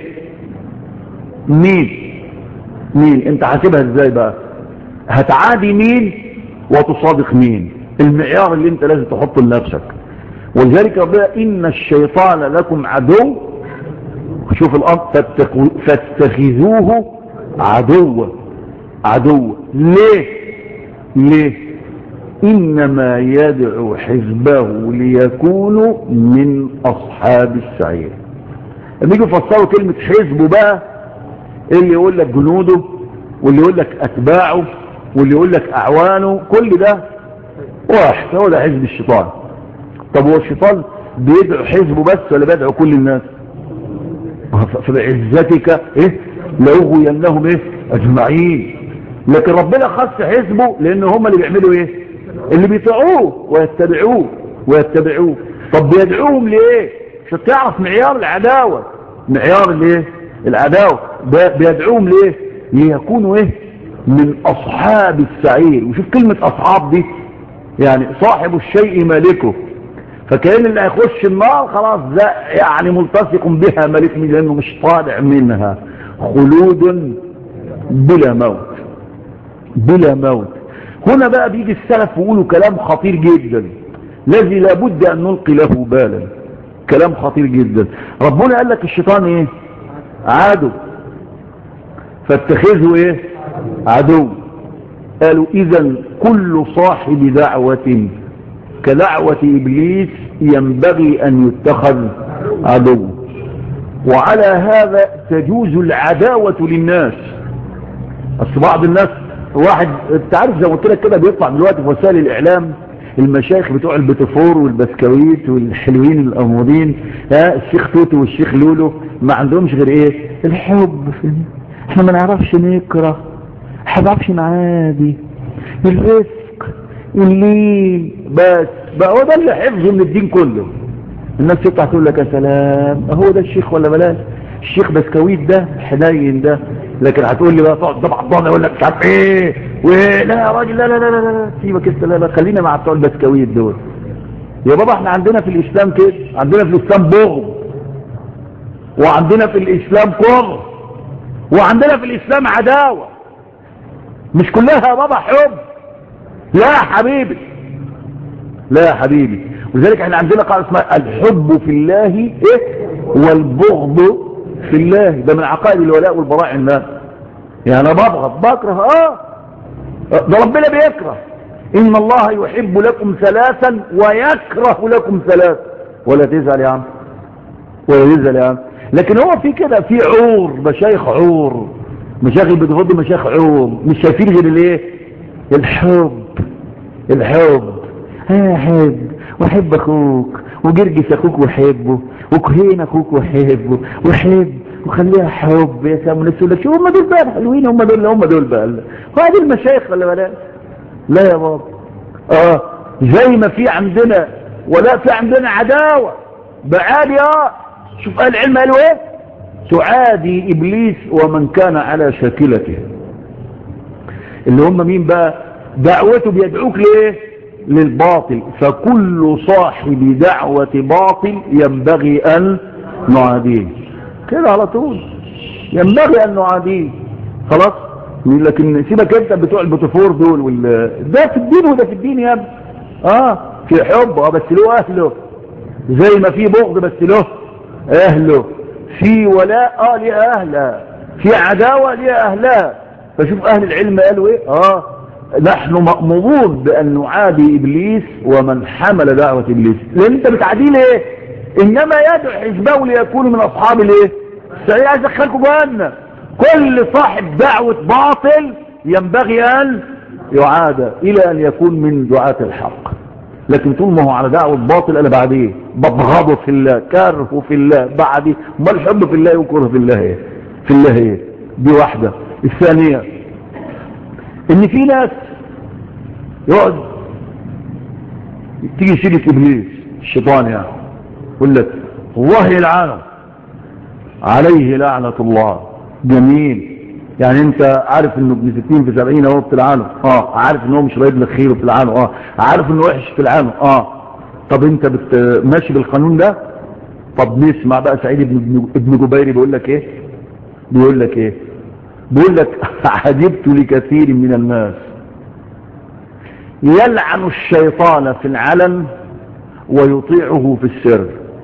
مين مين انت حاسبها ازاي بقى هتعادي مين وتصادق مين المعيار اللي انت لازم تحطه لنفسك ولذلك ربنا ان الشيطان لكم عدو شوف الامر فاتخذوه عدوا عدوا ليه ليه انما يدعو حزبه ليكونوا من اصحاب السعير لما يجوا يفسروا كلمة حزبه بقى اللي يقول لك جنوده واللي يقول لك اتباعه واللي يقول لك اعوانه كل ده واحد هو ده حزب الشيطان طب هو الشيطان بيدعو حزبه بس ولا بيدعو كل الناس فبعزتك ايه لأغوينهم ايه اجمعين لكن ربنا خص حزبه لان هم اللي بيعملوا ايه اللي بيطيعوه ويتبعوه ويتبعوه طب بيدعوهم ليه عشان تعرف معيار العداوة معيار الايه العداوة بيدعوهم ليه ليكونوا ايه من اصحاب السعير وشوف كلمة اصحاب دي يعني صاحب الشيء مالكه فكأن اللي هيخش النار خلاص ده يعني ملتصق بها ملك من لانه مش طالع منها خلود بلا موت بلا موت هنا بقى بيجي السلف ويقولوا كلام خطير جدا الذي لابد ان نلقي له بالا كلام خطير جدا ربنا قال لك الشيطان ايه عدو فاتخذه ايه عدو قالوا اذا كل صاحب دعوة كدعوة ابليس ينبغي ان يتخذ عدو وعلى هذا تجوز العداوة للناس بس بعض الناس واحد انت عارف زي ما قلت لك كده بيطلع دلوقتي في وسائل الاعلام المشايخ بتوع البتفور والبسكويت والحلوين الامورين ها الشيخ توتو والشيخ لولو ما عندهمش غير ايه الحب في احنا ما نعرفش نكره احنا ما نعرفش نعادي الرزق الليل بس بقى هو ده اللي حفظه من الدين كله الناس تطلع تقول لك يا سلام هو ده الشيخ ولا بلاش الشيخ بسكويت ده الحنين ده لكن هتقول لي بقى تقعد ده بعضنا يقول لك مش عارف ايه ولا يا راجل لا لا لا لا لا سيبك انت لا لا خلينا مع بتوع البسكويت دول يا بابا احنا عندنا في الاسلام كده عندنا في الاسلام بغض وعندنا في الاسلام كره وعندنا في الاسلام عداوه مش كلها يا بابا حب لا يا حبيبي لا يا حبيبي ولذلك احنا عندنا قاعده اسمها الحب في الله ايه والبغض في الله ده من عقائد الولاء والبراء عندنا يعني انا ببغض بكره اه ده ربنا بيكره ان الله يحب لكم ثلاثا ويكره لكم ثلاثا ولا تزعل يا عم ولا تزعل يا عم لكن هو في كده في عور مشايخ عور مشايخ بتفضي مشايخ عور مش شايفين غير الايه الحب الحب ها حب وحب اخوك وجرجس اخوك وحبه وكهين اخوك وحبه وحب وخليها حب يا سلام الناس يقول لك شو هم دول بقى حلوين هم دول هم دول بقى هذه المشايخ خلي بالك لا يا بابا اه زي ما في عندنا ولا في عندنا عداوه بعادي اه شوف اهل العلم قالوا ايه تعادي ابليس ومن كان على شاكلته اللي هم مين بقى دعوته بيدعوك ليه للباطل فكل صاحب دعوة باطل ينبغي أن نعاديه كده على طول ينبغي أن نعاديه خلاص لكن سيبك انت بتوع البتفور دول وال... ده في الدين وده في الدين يا ابني اه في حب اه بس له اهله زي ما في بغض بس له اهله في ولاء اه ليه اهلها في عداوة ليه اهلها فشوف اهل العلم قالوا ايه اه نحن مأمورون بأن نعادي إبليس ومن حمل دعوة إبليس لأن أنت بتعديه ليه إنما يدعو حزبه ليكونوا من أصحاب الإيه سعيد عايز أدخلكم جهنم كل صاحب دعوة باطل ينبغي أن يعاد إلى أن يكون من دعاة الحق لكن طول ما هو على دعوة باطل أنا بعديه ببغضه في الله كرهه في الله بعديه ما الحب في الله وكره في الله إيه في الله إيه دي واحدة الثانية ان في ناس يقعد تيجي سيرة ابليس الشيطان يعني يقول لك الله يلعنه عليه لعنة الله جميل يعني انت عارف انه ابن ستين في سبعين اهو بتلعنه اه عارف انه مش رايد لك خير بتلعنه اه عارف انه وحش بتلعنه اه طب انت بت... ماشي بالقانون ده طب نسمع بقى سعيد ابن ابن جبيري بيقول لك ايه بيقول لك ايه بيقول لك عجبت لكثير من الناس يلعن الشيطان في العلن ويطيعه في السر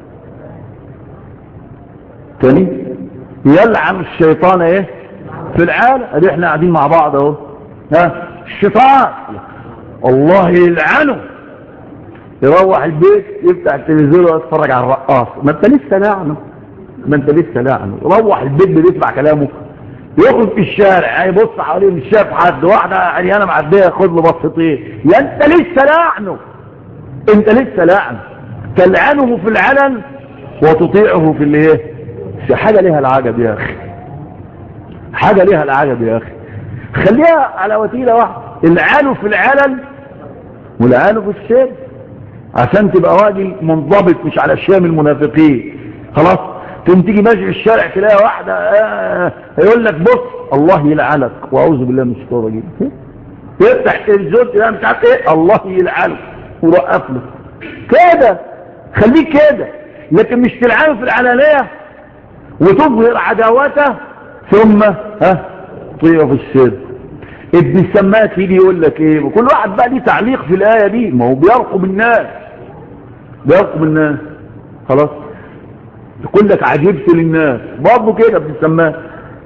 تاني يلعن الشيطان ايه في العالم ادي احنا قاعدين مع بعض اهو ها الشيطان الله يلعنه يروح البيت يفتح التلفزيون ويتفرج على الرقاص ما انت لسه لعنه ما انت لسه لعنه روح البيت بيسمع كلامه يخرج في الشارع يبص حواليه مش شاف حد واحده يعني انا معديه ياخد له بصتين يا انت لسه لعنه انت لسه لعنه تلعنه في العلن وتطيعه في الايه في حاجه ليها العجب يا اخي حاجه ليها العجب يا اخي خليها على وتيله واحده العانه في العلن والعانه في السر عشان تبقى راجل منضبط مش على الشام المنافقين خلاص تقوم تيجي ماشي في الشارع تلاقي واحدة آه يقول لك بص الله يلعنك واعوذ بالله من الشيطان الرجيم يفتح التلفزيون تلاقي مش عارف ايه الله يلعنك ووقف له كده خليك كده لكن مش تلعنه في العلانية وتظهر عداوته ثم ها طيع في السر ابن السماك يجي يقول لك ايه وكل واحد بقى ليه تعليق في الآية دي ما هو بيرقب الناس بيرقب الناس خلاص يقول لك عجبت للناس برضه كده بتسماه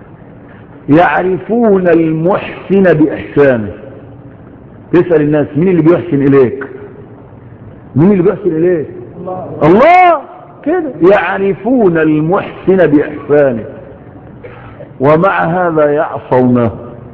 يعرفون المحسن بإحسانه تسأل الناس مين اللي بيحسن إليك مين اللي بيحسن إليك الله, الله كده يعرفون المحسن بإحسانه ومع هذا يعصونه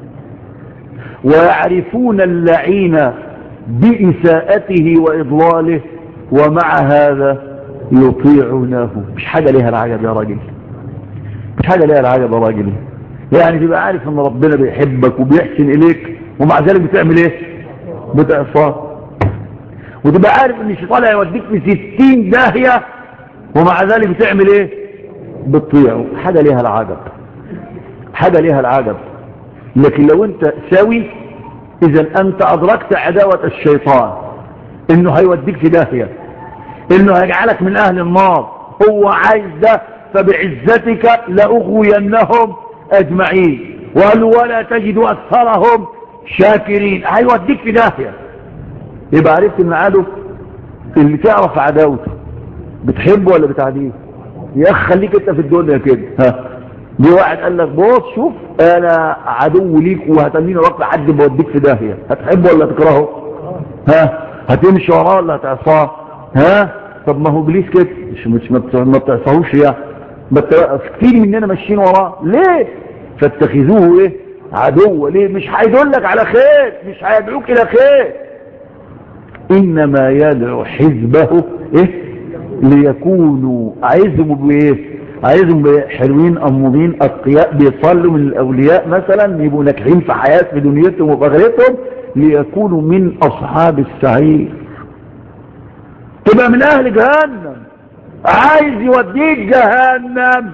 ويعرفون اللعين بإساءته وإضلاله ومع هذا يطيعونه مش حاجة ليها العجب يا راجل مش حاجة ليها العجب يا راجل يعني تبقى عارف ان ربنا بيحبك وبيحسن اليك ومع ذلك بتعمل ايه بتعصاه وتبقى عارف ان الشيطان هيوديك في ستين داهية ومع ذلك بتعمل ايه بتطيعه حاجة ليها العجب حاجة ليها العجب لكن لو انت سوي اذا انت ادركت عداوة الشيطان انه هيوديك في داهية انه هيجعلك من اهل النار هو عايز ده فبعزتك لأغوينهم اجمعين وقال ولا تجد اكثرهم شاكرين هيوديك في داهية يبقى عرفت ان عدو اللي تعرف عداوته بتحبه ولا بتعديه يا اخي خليك انت في الدنيا كده ها دي واحد قال لك بص شوف انا عدو ليك وهتنيني وقت حد بوديك في داهية هتحبه ولا تكرهه ها هتمشي وراه ولا هتعصاه ها طب ما هو ابليس كده مش مش ما بتعصاهوش يعني كتير مننا ماشيين وراه ليه فاتخذوه ايه عدو ليه مش هيدلك على خير مش هيدعوك الى خير انما يدعو حزبه ايه ليكونوا عايزهم بايه عايزهم حلوين امورين اتقياء بيصلوا من الاولياء مثلا يبقوا ناجحين في حياه في دنيتهم وفي اخرتهم ليكونوا من اصحاب السعير تبقى من اهل جهنم عايز يوديك جهنم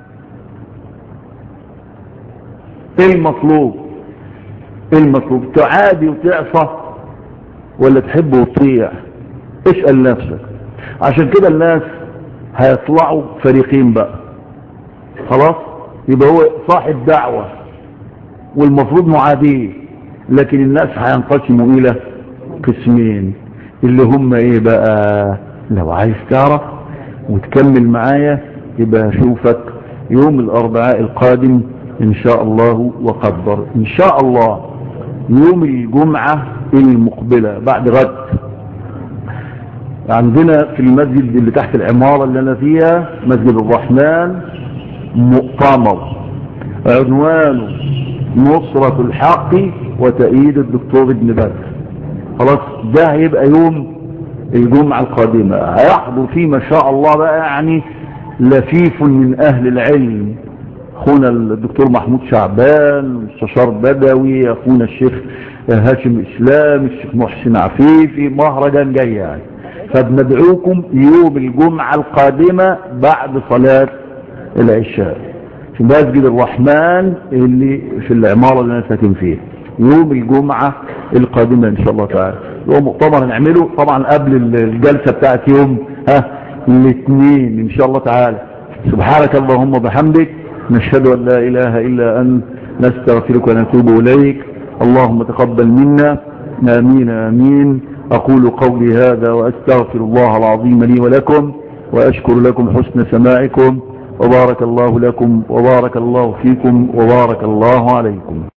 ايه المطلوب ايه المطلوب تعادي وتعصى ولا تحب وتطيع اسأل نفسك عشان كده الناس هيطلعوا فريقين بقى خلاص يبقى هو صاحب دعوة والمفروض معاديه لكن الناس هينقسموا الى قسمين اللي هم ايه بقى لو عايز تعرف وتكمل معايا يبقى اشوفك يوم الاربعاء القادم ان شاء الله وقدر ان شاء الله يوم الجمعة المقبلة بعد غد عندنا في المسجد اللي تحت العمارة اللي أنا فيها مسجد الرحمن مؤتمر عنوانه نصرة الحق وتأييد الدكتور ابن باز خلاص ده هيبقى يوم الجمعة القادمة هيحضر فيه ما شاء الله بقى يعني لفيف من أهل العلم أخونا الدكتور محمود شعبان المستشار بدوي أخونا الشيخ هاشم إسلام الشيخ محسن عفيفي مهرجان جاي يعني فبندعوكم يوم الجمعة القادمة بعد صلاة العشاء في مسجد الرحمن اللي في العمارة اللي أنا ساكن فيها يوم الجمعة القادمة إن شاء الله تعالى هو مؤتمر هنعمله طبعا قبل الجلسة بتاعت يوم ها الاثنين إن شاء الله تعالى سبحانك اللهم وبحمدك نشهد أن لا إله إلا أنت نستغفرك ونتوب إليك اللهم تقبل منا آمين آمين أقول قولي هذا وأستغفر الله العظيم لي ولكم وأشكر لكم حسن سماعكم وبارك الله لكم وبارك الله فيكم وبارك الله عليكم